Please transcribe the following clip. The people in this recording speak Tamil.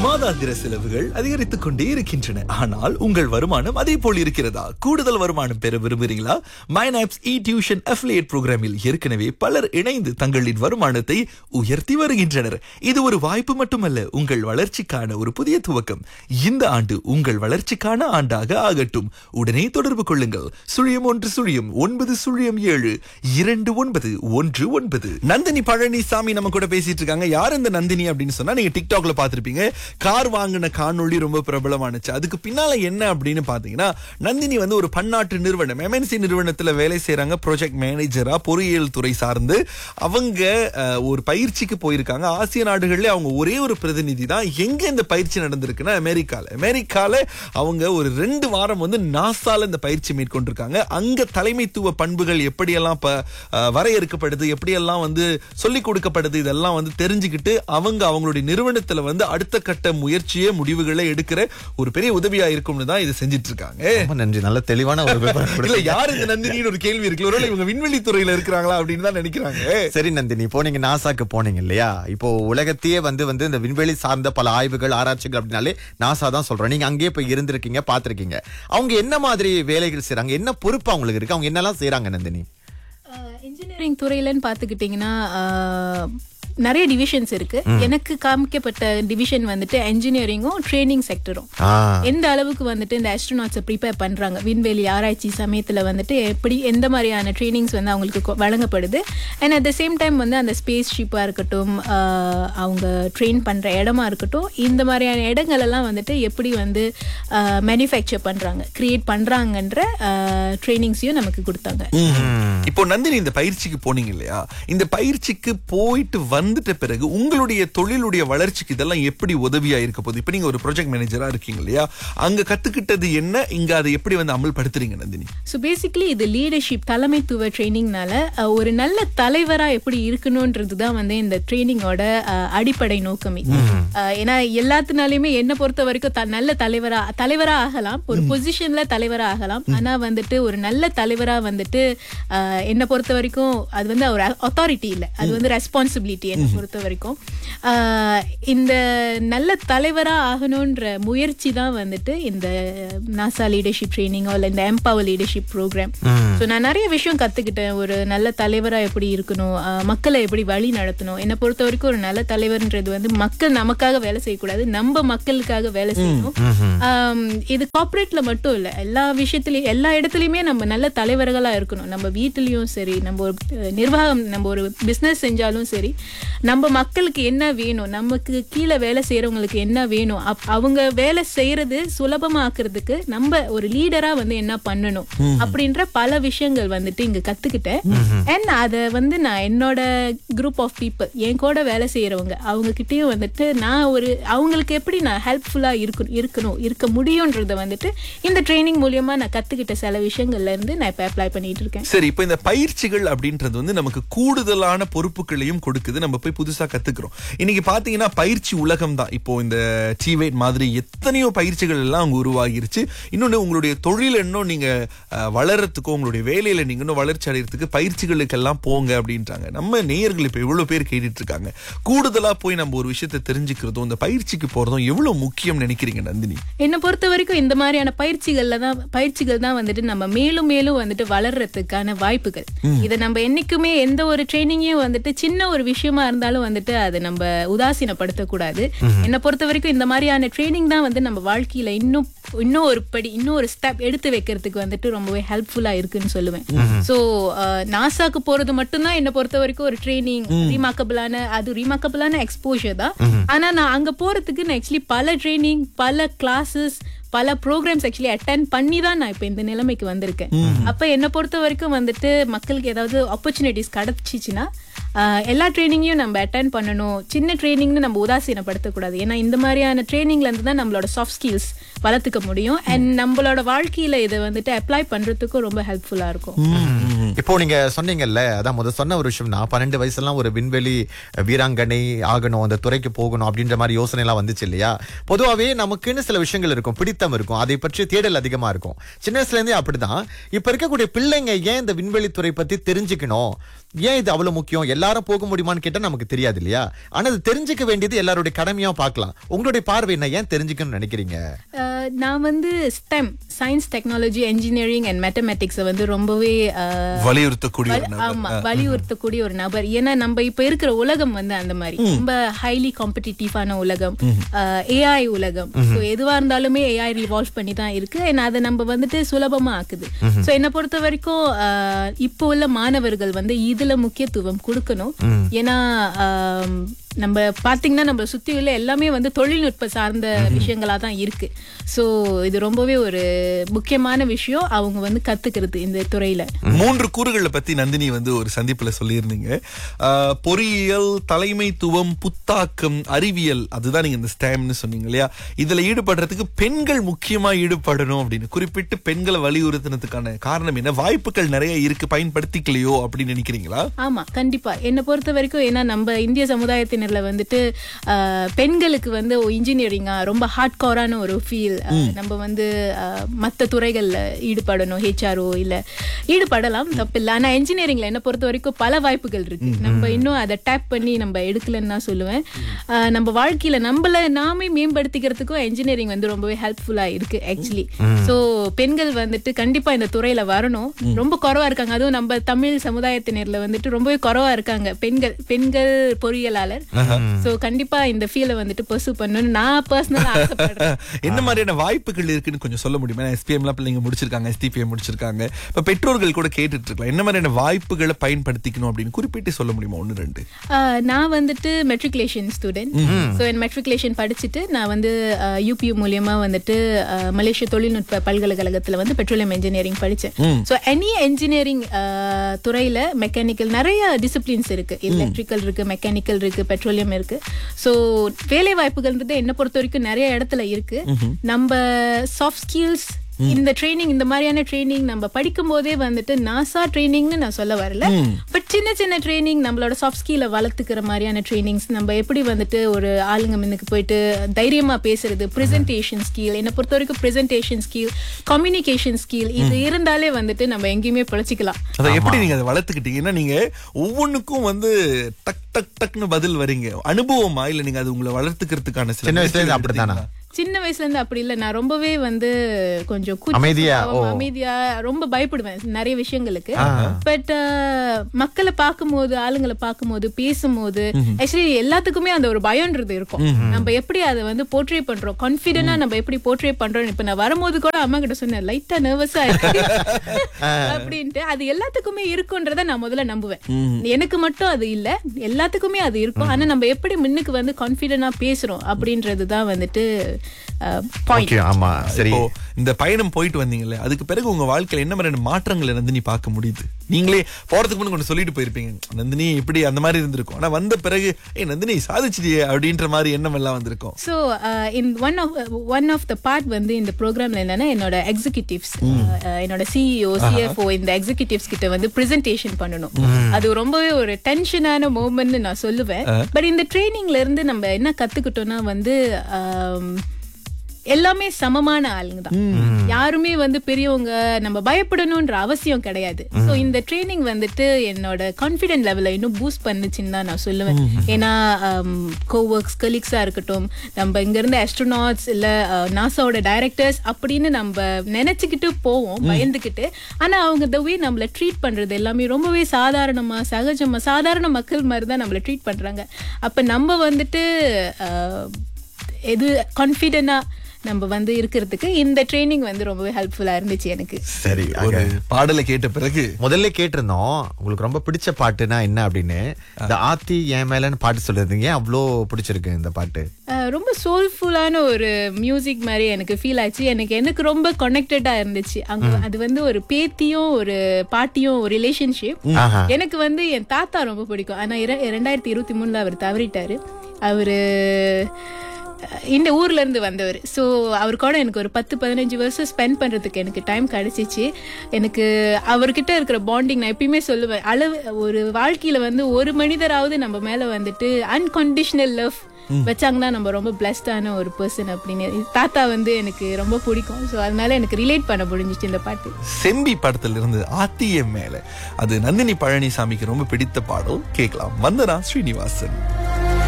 மாதாந்திர செலவுகள் அதிகரித்துக் கொண்டே இருக்கின்றன ஆனால் உங்கள் வருமானம் அதே போல் இருக்கிறதா கூடுதல் வருமானம் பெற விரும்புகிறீங்களா மைனாப்ஸ் இ டியூஷன் அஃபிலியேட் புரோகிராமில் ஏற்கனவே பலர் இணைந்து தங்களின் வருமானத்தை உயர்த்தி வருகின்றனர் இது ஒரு வாய்ப்பு மட்டுமல்ல உங்கள் வளர்ச்சிக்கான ஒரு புதிய துவக்கம் இந்த ஆண்டு உங்கள் வளர்ச்சிக்கான ஆண்டாக ஆகட்டும் உடனே தொடர்பு கொள்ளுங்கள் சுழியம் ஒன்று சுழியம் ஒன்பது சுழியம் ஏழு இரண்டு ஒன்பது ஒன்று ஒன்பது நந்தினி பழனிசாமி நம்ம கூட பேசிட்டு இருக்காங்க யார் இந்த நந்தினி அப்படின்னு சொன்னா நீங்க டிக்டாக்ல பாத்திருப்பீங்க கார் வாங்கின காணொளி ரொம்ப பிரபலமானுச்சு அதுக்கு பின்னால என்ன அப்படின்னு பாத்தீங்கன்னா நந்தினி வந்து ஒரு பன்னாட்டு நிறுவனம் எம்என்சி நிறுவனத்துல வேலை செய்யறாங்க ப்ராஜெக்ட் மேனேஜரா பொறியியல் துறை சார்ந்து அவங்க அஹ், ஒரு பயிற்சிக்கு போயிருக்காங்க ஆசிய நாடுகள்ல அவங்க ஒரே ஒரு பிரதிநிதி தான் எங்க இந்த பயிற்சி நடந்திருக்குன்னா அமெரிக்கால அமெரிக்கால அவங்க ஒரு ரெண்டு வாரம் வந்து நாசால இந்த பயிற்சி மேற்கொண்டிருக்காங்க அங்க தலைமைத்துவ பண்புகள் எப்படியெல்லாம் ப- அஹ், வரையறுக்கப்படுது எப்படியெல்லாம் வந்து சொல்லிக் கொடுக்கப்படுது இதெல்லாம் வந்து தெரிஞ்சுக்கிட்டு அவங்க அவங்களுடைய நிறுவனத்துல வந்து அடுத்த கட்ட முயற்சியே முடிவுகளை எடுக்கிற ஒரு பெரிய உதவியா இருக்கும்னு தான் இது செஞ்சிட்டு இருக்காங்க ரொம்ப நன்றி நல்ல தெளிவான ஒரு விவரம் இல்ல கொடுத்தீங்க. யார் இந்த நந்தினின்னு ஒரு கேள்வி இருக்கு ஒருவேளை இவங்க விண்வெளி துறையில இருக்கிறாங்களா அப்படின்னு தான் நினைக்கிறாங்க சரி நந்தினி இப்போ நீங்க நாசாக்கு போனீங்க இல்லையா இப்போ உலகத்தையே வந்து வந்து இந்த விண்வெளி சார்ந்த பல ஆய்வுகள் ஆராய்ச்சிகள் அப்படின்னாலே நாசா தான் சொல்றோம் நீங்க அங்கேயே போய் இருந்திருக்கீங்க பாத்திருக்கீங்க அவங்க என்ன மாதிரி வேலைகள் செய்றாங்க என்ன பொறுப்பு அவங்களுக்கு இருக்கு அவங்க என்னெல்லாம் செய்றாங்க நந்தினி இன்ஜினியரிங் துறையிலன்னு பார்த்துக்கிட்டிங்கன்னா ஆஹ், நிறைய டிவிஷன்ஸ் இருக்கு எனக்கு காமிக்கப்பட்ட டிவிஷன் வந்துட்டு என்ஜினியரிங்கும் ட்ரைனிங் செக்டரும் ஆ எந்த அளவுக்கு வந்துட்டு இந்த ஆஸ்ட்ரோநாட்ஸை ப்ரிப்பேர் பண்றாங்க விண்வெளி ஆராய்ச்சி சமயத்துல வந்துட்டு எப்படி எந்த மாதிரியான ட்ரைனிங்ஸ் வந்து அவங்களுக்கு கொ- வழங்கப்படுது and at the same time வந்து அந்த ஸ்பேஸ் ஷிப்பாக இருக்கட்டும் ஆஹ், அவங்க ட்ரெயின் பண்ற இடமா இருக்கட்டும் இந்த மாதிரியான இடங்கள் எல்லாம் வந்துட்டு எப்படி வந்து மேனுஃபேக்சர் பண்றாங்க கிரியேட் பண்றாங்கன்ற ட்ரைனிங்ஸையும் நமக்கு கொடுத்தாங்க இப்போ நந்தினி இந்த பயிற்சிக்கு போனீங்க இல்லையா இந்த பயிற்சிக்கு போயிட்டு வந்துட்ட பிறகு உங்களுடைய தொழிலுடைய வளர்ச்சிக்கு இதெல்லாம் எப்படி உதவியா இருக்க போகுது இப்போ நீங்க ஒரு ப்ராஜெக்ட் மேனேஜரா இருக்கீங்க இல்லையா அங்க கத்துக்கிட்டது என்ன இங்க அதை எப்படி வந்து அமல்படுத்துறீங்க நந்தினி ஸோ பேசிக்லி இது லீடர்ஷிப் தலைமைத்துவ ட்ரைனிங்னால அஹ், ஒரு நல்ல தலைவரா எப்படி இருக்கணும்ன்றது தான் வந்து இந்த ட்ரைனிங்கோட அடிப்படை நோக்கமே அஹ், ஏன்னா எல்லாத்தினாலையுமே என்ன பொறுத்த வரைக்கும் த- நல்ல தலைவரா தலைவரா ஆகலாம் ஒரு பொசிஷன்ல தலைவரா ஆகலாம் ஆனா வந்துட்டு ஒரு நல்ல தலைவரா வந்துட்டு அஹ், என்னை பொறுத்த வரைக்கும் அது வந்து ஒரு அத்தாரிட்டி இல்லை அது வந்து ரெஸ்பான்சிபிலிட்டி என்னை பொறுத்த வரைக்கும் அஹ், இந்த நல்ல தலைவரா ஆகணுன்ற முயற்சி தான் வந்துட்டு இந்த நாசா லீடர்ஷிப் ட்ரைனிங்கோ இல்லை இந்த எம்பவர் லீடர்ஷிப் ப்ரோக்ராம் ஸோ நான் நிறைய விஷயம் கத்துக்கிட்டேன் ஒரு நல்ல தலைவரா எப்படி இருக்கணும் அஹ், மக்களை எப்படி வழி நடத்தணும் என்னை பொறுத்த வரைக்கும் ஒரு நல்ல தலைவர்ன்றது வந்து மக்கள் நமக்காக வேலை செய்யக்கூடாது நம்ம மக்களுக்காக வேலை செய்யணும் ஆம், இது கார்ப்பரேட்ல மட்டும் இல்ல எல்லா விஷயத்துலயும் எல்லா இடத்துலயுமே நம்ம நல்ல தலைவர்களா இருக்கணும் நம்ம வீட்டிலயும் சரி நம்ம ஒரு அஹ், நிர்வாகம் நம்ம ஒரு பிசினஸ் செஞ்சாலும் சரி நம்ம மக்களுக்கு என்ன வேணும் நமக்கு கீழே வேலை செய்யறவங்களுக்கு என்ன வேணும் அப்- அவங்க வேலை செய்யறது சுலபமாக்குறதுக்கு நம்ம ஒரு லீடரா வந்து என்ன பண்ணணும் அப்படின்ற பல விஷயங்கள் வந்துட்டு இங்க கத்துக்கிட்டேன் அண்ட் அதை வந்து நான் என்னோட குரூப் ஆஃப் பீப்புள் என் கூட வேலை செய்யறவங்க அவங்க கிட்டயும் வந்துட்டு நான் ஒரு அவங்களுக்கு எப்படி நான் ஹெல்ப்ஃபுல்லா இருக்கணும் இருக்கணும் இருக்க முடியும்ன்றத வந்துட்டு இந்த ட்ரைனிங் மூலியமா நான் கத்துக்கிட்ட சில விஷயங்கள்ல இருந்து நான் இப்ப அப்ளை பண்ணிட்டு இருக்கேன் சரி இப்போ இந்த பயிற்சிகள் அப்படின்றது வந்து நமக்கு கூடுதலான பொறுப்புகளையும் கொடுக்குது நம்ம போய் புதுசா கத்துக்கிறோம் இன்னைக்கு பாத்தீங்கன்னா பயிற்சி உலகம் தான் இப்போ இந்த டிவேட் மாதிரி எத்தனையோ பயிற்சிகள் எல்லாம் அங்க உருவாகிருச்சு இன்னொன்னு உங்களுடைய தொழில் இன்னும் நீங்க அஹ், வளர்றதுக்கோ உங்களுடைய வேலையில நீங்க இன்னும் வளர்ச்சி அடைறதுக்கு பயிற்சிகளுக்கெல்லாம் போங்க அப்படின்றாங்க நம்ம நேயர்கள் இப்ப எவ்வளவு பேர் கேட்டுட்டு இருக்காங்க கூடுதலா போய் நம்ம ஒரு விஷயத்தை தெரிஞ்சுக்கிறதும் இந்த பயிற்சிக்கு போறதும் எவ்வளவு முக்கியம் நினைக்கிறீங்க நந்தினி என்னை பொறுத்த வரைக்கும் இந்த மாதிரியான பயிற்சிகள்ல தான் பயிற்சிகள் தான் வந்துட்டு நம்ம மேலும் மேலும் வந்துட்டு வளர்றதுக்கான வாய்ப்புகள் இதை நம்ம என்னைக்குமே எந்த ஒரு ட்ரைனிங்கையும் வந்துட்டு சின்ன ஒரு விஷயமா இருந்தாலும் வந்துட்டு அதை நம்ம உதாசீனப்படுத்தக்கூடாது என்னை பொறுத்த வரைக்கும் இந்த மாதிரியான ட்ரைனிங் தான் வந்து நம்ம வாழ்க்கையில இன்னும் இன்னும் ஒரு படி இன்னும் ஒரு ஸ்டெப் எடுத்து வைக்கிறதுக்கு வந்துட்டு ரொம்பவே ஹெல்ப்ஃபுல்லா இருக்குன்னு சொல்லுவேன் சோ நாசாக்கு போறது மட்டும்தான் என்னை பொறுத்த வரைக்கும் ஒரு ட்ரைனிங் ரீமாக்கபிளான அது ரீமாக்கபிளான எக்ஸ்போஷர் தான் ஆனா நான் அங்க போறதுக்கு நான் ஆக்சுவலி பல ட்ரைனிங் பல கிளாஸஸ் பல ப்ரோக்ராம்ஸ் ஆக்சுவலி அட்டன் பண்ணி தான் நான் இப்போ இந்த நிலைமைக்கு வந்திருக்கேன் அப்ப என்னை பொறுத்த வரைக்கும் வந்துட்டு மக்களுக்கு ஏதாவது ஆப்பர்ச்சுனிட்டிஸ் கிடைச்சிச்சுன்னா ஆஹ், எல்லா ட்ரைனிங்கையும் நம்ம அட்டன் பண்ணணும் சின்ன ட்ரைனிங்னு நம்ம உதாசீனப்படுத்தக்கூடாது ஏன்னா இந்த மாதிரியான ட்ரைனிங்ல இருந்து தான் நம்மளோட சாஃப்ட் ஸ்கில்ஸ் வளர்த்துக்க முடியும் அண்ட் நம்மளோட வாழ்க்கையில இதை வந்துட்டு அப்ளை பண்றதுக்கும் ரொம்ப ஹெல்ப்ஃபுல்லா இருக்கும் இப்போ நீங்க சொன்னீங்கல்ல அதான் முதல் சொன்ன ஒரு விஷயம் நான் பன்னெண்டு வயசுலாம் ஒரு விண்வெளி வீராங்கனை ஆகணும் அந்த துறைக்கு போகணும் அப்படின்ற மாதிரி யோசனை எல்லாம் வந்துச்சு இல்லையா பொதுவாவே நமக்குன்னு சில விஷயங்கள் இருக்கும் பிடித்தம் இருக்கும் அதை பற்றி தேடல் அதிகமா இருக்கும் சின்ன வயசுல இருந்தே அப்படிதான் இப்ப இருக்கக்கூடிய பிள்ளைங்க ஏன் இந்த விண்வெளி துறை பத்தி தெரிஞ்சுக்கணும் ஏன் இது அவ்வளவு முக்கியம் எல்லாரும் போக முடியுமான்னு கேட்டா நமக்கு தெரியாது இல்லையா ஆனா அது தெரிஞ்சுக்க வேண்டியது எல்லாருடைய கடமையா பார்க்கலாம் உங்களுடைய பார்வை என்ன ஏன் தெரிஞ்சுக்கணும்னு நினைக்கிறீங்க அஹ், நான் வந்து STEM science technology engineering and மேத்தமெட்டிக்ஸை வந்து ரொம்பவே அஹ், வலியுறுத்தக்கூடிய ஒரு வலி- நபர். ஆமா வலியுறுத்தக்கூடிய ஒரு நபர் ஏன்னா நம்ம இப்ப இருக்கிற உலகம் வந்து அந்த மாதிரி ரொம்ப ஹைலி காம்படிட்டிவான உலகம் ஏஐ உலகம் ஸோ எதுவா இருந்தாலுமே ஏஐ ரிவால்வ் பண்ணி தான் இருக்கு and அதை நம்ம வந்துட்டு சுலபமா ஆக்குது ஸோ என்னை பொறுத்த வரைக்கும் அஹ், இப்போ உள்ள மாணவர்கள் வந்து இதுல முக்கியத்துவம் கொடுக்கணும் ஏன்னா ஆம், நம்ம பாத்தீங்கன்னா நம்ம சுத்தி உள்ள எல்லாமே வந்து தொழில்நுட்ப சார்ந்த விஷயங்களா தான் இருக்கு ஸோ இது ரொம்பவே ஒரு முக்கியமான விஷயம் அவங்க வந்து கத்துக்கிறது இந்த துறையில மூன்று கூறுகளை பத்தி நந்தினி வந்து ஒரு சந்திப்புல சொல்லியிருந்தீங்க ஆஹ், பொறியியல் தலைமைத்துவம் புத்தாக்கம் அறிவியல் அதுதான் நீங்க இந்த ஸ்டேம்னு சொன்னீங்க இல்லையா இதுல ஈடுபடுறதுக்கு பெண்கள் முக்கியமா ஈடுபடணும் அப்படின்னு குறிப்பிட்டு பெண்களை வலியுறுத்தினதுக்கான காரணம் என்ன வாய்ப்புகள் நிறைய இருக்கு பயன்படுத்திக்கலையோ அப்படின்னு நினைக்கிறீங்களா ஆமா கண்டிப்பா என்னை பொறுத்த வரைக்கும் ஏன்னா நம்ம இந்திய சமுதாயத்தினர்ல வந்துட்டு ஆஹ், பெண்களுக்கு வந்து இன்ஜினியரிங்கா ரொம்ப ஹார்ட் கோரான ஒரு ஃபீல் நம்ம வந்து ஆஹ், மத்த துறைகள்ல ஈடுபடணும் ஹெச்ஆர்ஓ இல்ல ஈடுபடலாம் தப்பு இல்லை ஆனா இன்ஜினியரிங்ல என்ன பொறுத்த வரைக்கும் பல வாய்ப்புகள் இருக்கு நம்ம இன்னும் அதை டேப் பண்ணி நம்ம எடுக்கலன்னு தான் சொல்லுவேன் ஆஹ், நம்ம வாழ்க்கையில நம்மள நாமே மேம்படுத்திக்கிறதுக்கும் இன்ஜினியரிங் வந்து ரொம்பவே ஹெல்ப்ஃபுல்லா இருக்கு ஆக்சுவலி சோ பெண்கள் வந்துட்டு கண்டிப்பா இந்த துறையில வரணும் ரொம்ப குறைவா இருக்காங்க அதுவும் நம்ம தமிழ் சமுதாயத்தினர்ல வந்துட்டு ரொம்பவே குறைவா இருக்காங்க பெண்கள் பெண்கள் பொறியியலாளர் சோ கண்டிப்பா இந்த ஃபீலை வந்துட்டு பர்சூ பண்ணணும்னு நான் பர்சனலா ஆசைப்படுறேன் என்ன மாதிரியான வாய்ப்புகள் இருக்குன்னு கொஞ்சம் சொல்ல முடியுமா எஸ்பிஎம் எல்லாம் பிள்ளைங்க முடிச்சிருக்காங்க எஸ்டிபிஎம் முடிச்சிருக்காங்க இப்ப பெற்றோர்கள் கூட கேட்டுட்டு இருக்கலாம் என்ன மாதிரியான வாய்ப்புகளை பயன்படுத்திக்கணும் அப்படின்னு குறிப்பிட்டு சொல்ல முடியுமா ஒன்னு ரெண்டு ஆஹ் நான் வந்துட்டு மெட்ரிகுலேஷன் ஸ்டூடெண்ட் ஸோ என் மெட்ரிகுலேஷன் படிச்சுட்டு நான் வந்து யூபியூ மூலியமா வந்துட்டு ஆஹ் மலேசிய தொழில்நுட்ப பல்கலைக்கழகத்துல வந்து பெட்ரோலியம் இன்ஜினியரிங் படிச்சேன் ஸோ எனி இன்ஜினியரிங் துறையில மெக்கானிக்கல் நிறைய டிசிப்ளின்ஸ் இருக்கு எலக்ட்ரிக்கல் இருக்கு மெக்கானிக்கல் இருக்கு பெட்ரோலியம் இருக்கு ஸோ வேலை வாய்ப்புகள்ன்றது என்ன பொறுத்த வரைக்கும் நிறைய இடத்துல இருக்கு நம்ம சாஃப்ட் ஸ்கில்ஸ் இந்த ட்ரைனிங் இந்த மாதிரியான ட்ரைனிங் நம்ம படிக்கும் போதே வந்துட்டு நாசா ட்ரைனிங்னு நான் சொல்ல வரல பட் சின்ன சின்ன ட்ரைனிங் நம்மளோட சாஃப்ட் ஸ்கில்ல வளர்த்துக்கிற மாதிரியான ட்ரைனிங்ஸ் நம்ம எப்படி வந்துட்டு ஒரு ஆளுங்க முன்னுக்கு போயிட்டு தைரியமா பேசுறது ப்ரெசன்டேஷன் ஸ்கில் என்னை பொறுத்த வரைக்கும் ப்ரெசன்டேஷன் ஸ்கில் கம்யூனிகேஷன் ஸ்கில் இது இருந்தாலே வந்துட்டு நம்ம எங்கேயுமே பிழைச்சிக்கலாம் அதை எப்படி நீங்க அதை வளர்த்துக்கிட்டீங்கன்னா நீங்க ஒவ்வொன்றுக்கும் வந்து டக் டக் டக்னு பதில் வரீங்க அனுபவமா இல்ல நீங்க அது உங்களை வளர்த்துக்கிறதுக்கான சில சின்ன வயசுல இருந்து முயற்சிகள் அப்படித்தானா? எடுத்தீங்களா? சின்ன வயசுல இருந்து அப்படி இல்ல நான் ரொம்பவே வந்து கொஞ்சம் கூச்ச அமைதியா? சுபாவம், ஓ. அமைதியா ரொம்ப பயப்படுவேன் நிறைய விஷயங்களுக்கு பட் மக்களை பார்க்கும்போது ஆளுங்களை பார்க்கும்போது பேசும்போது ஆக்சுவலி எல்லாத்துக்குமே அந்த ஒரு பயம்ன்றது இருக்கும் நம்ம எப்படி அதை வந்து போர்ட்ரே பண்றோம் கான்பிடென்டா நம்ம எப்படி போர்ட்ரே பண்றோம் இப்ப நான் வரும்போது கூட அம்மா கிட்ட சொன்னேன் லைட்டா நர்வஸா இருக்கு அப்படின்ட்டு அது எல்லாத்துக்குமே இருக்குன்றத நான் முதல்ல நம்புவேன் எனக்கு மட்டும் அது இல்ல எல்லாத்துக்குமே அது இருக்கும் ஆனா நம்ம எப்படி முன்னுக்கு வந்து கான்பிடென்டா பேசுறோம் அப்படின்றதுதான் வந்துட்டு பாயிண்ட் முக்கியம் ஆமா சரி இப்போ இந்த பயணம் போயிட்டு வந்தீங்கல்ல அதுக்கு பிறகு உங்க வாழ்க்கையில என்ன மாதிரியான மாற்றங்களை நந்தினி பார்க்க முடியுது நீங்களே போறதுக்கு முன்னாடி கொஞ்சம் சொல்லிட்டு போயிருப்பீங்க நந்தினி இப்படி அந்த மாதிரி இருந்திருக்கும் ஆனா வந்த பிறகு ஏய் நந்தினி சாதிச்சிட்டியே அப்படின்ற மாதிரி எண்ணம் எல்லாம் வந்திருக்கும் so in one of one of the part வந்து இந்த ப்ரோக்ராம்ல என்னன்னா என்னோட எக்ஸிகியூட்டிவ்ஸ் என்னோட சிஇஓ சிஎஃப்ஓ இந்த எக்ஸிகியூட்டிவ்ஸ் கிட்ட வந்து ப்ரெசன்டேஷன் பண்ணணும் அது ரொம்பவே ஒரு டென்ஷனான மூமெண்ட்னு நான் சொல்லுவேன் பட் இந்த ட்ரைனிங்ல இருந்து நம்ம என்ன கத்துக்கிட்டோம்னா வந்து ஆம், எல்லாமே சமமான ஆளுங்க தான் யாருமே வந்து பெரியவங்க நம்ம பயப்படணும்ன்ற அவசியம் கிடையாது சோ இந்த ட்ரைனிங் வந்துட்டு என்னோட கான்ஃபிடென்ட் லெவலை இன்னும் பூஸ்ட் பண்ணுச்சுன்னு தான் நான் சொல்லுவேன் ஏன்னா கோஒர்க்ஸ் கலீக்ஸா இருக்கட்டும் நம்ம இங்க இருந்த ஆஸ்ட்ரோநாட்ஸ் இல்ல நாசாவோட டைரக்டர்ஸ் அப்படின்னு நம்ம நினைச்சுக்கிட்டு போவோம் பயந்துக்கிட்டு ஆனா அவங்க த வே நம்மள ட்ரீட் பண்றது எல்லாமே ரொம்பவே சாதாரணமா சகஜமா சாதாரண மக்கள் மாதிரி தான் நம்மள ட்ரீட் பண்றாங்க அப்ப நம்ம வந்துட்டு அஹ், எது கான்ஃபிடென்டா நம்ம வந்து இருக்கிறதுக்கு இந்த ட்ரைனிங் வந்து ரொம்பவே ஹெல்ப்ஃபுல்லா இருந்துச்சு எனக்கு சரி ஒரு பாடலை கேட்ட பிறகு முதல்ல கேட்டிருந்தோம் உங்களுக்கு ரொம்ப பிடிச்ச பாட்டுனா என்ன அப்படின்னு இந்த ஆத்தி என் மேலன்னு பாட்டு சொல்லிருந்தீங்க அவ்வளோ பிடிச்சிருக்கு இந்த பாட்டு அஹ், ரொம்ப சோல்ஃபுல்லான ஒரு மியூசிக் மாதிரி எனக்கு ஃபீல் ஆச்சு எனக்கு எனக்கு ரொம்ப கனெக்டடா இருந்துச்சு அங்க அது வந்து ஒரு பேத்தியும் ஒரு பாட்டியும் ஒரு ரிலேஷன்ஷிப் ஆஹா. எனக்கு வந்து என் தாத்தா ரொம்ப பிடிக்கும் ஆனா இர- ரெண்டாயிரத்தி இருபத்தி மூணுல அவர் தவறிட்டாரு அவரு அஹ், இந்த ஊர்ல இருந்து வந்தவர் ஸோ அவர் கூட எனக்கு ஒரு பத்து பதினஞ்சு வருஷம் ஸ்பெண்ட் பண்றதுக்கு எனக்கு டைம் கிடைச்சிச்சு எனக்கு அவர்கிட்ட இருக்கிற பாண்டிங் நான் எப்பயுமே சொல்லுவேன் அளவு ஒரு வாழ்க்கையில வந்து ஒரு மனிதராவது நம்ம மேல வந்துட்டு அன்கண்டிஷனல் லவ் வச்சாங்கன்னா நம்ம ரொம்ப பிளஸ்டான ஒரு பர்சன் அப்படின்னு தாத்தா வந்து எனக்கு ரொம்ப பிடிக்கும் ஸோ அதனால எனக்கு ரிலேட் பண்ண முடிஞ்சிச்சு இந்த பாட்டு செம்பி படத்துல இருந்து ஆத்தியம் மேல அது நந்தினி பழனிசாமிக்கு ரொம்ப பிடித்த பாடல் கேட்கலாம் வந்தனா ஸ்ரீனிவாசன்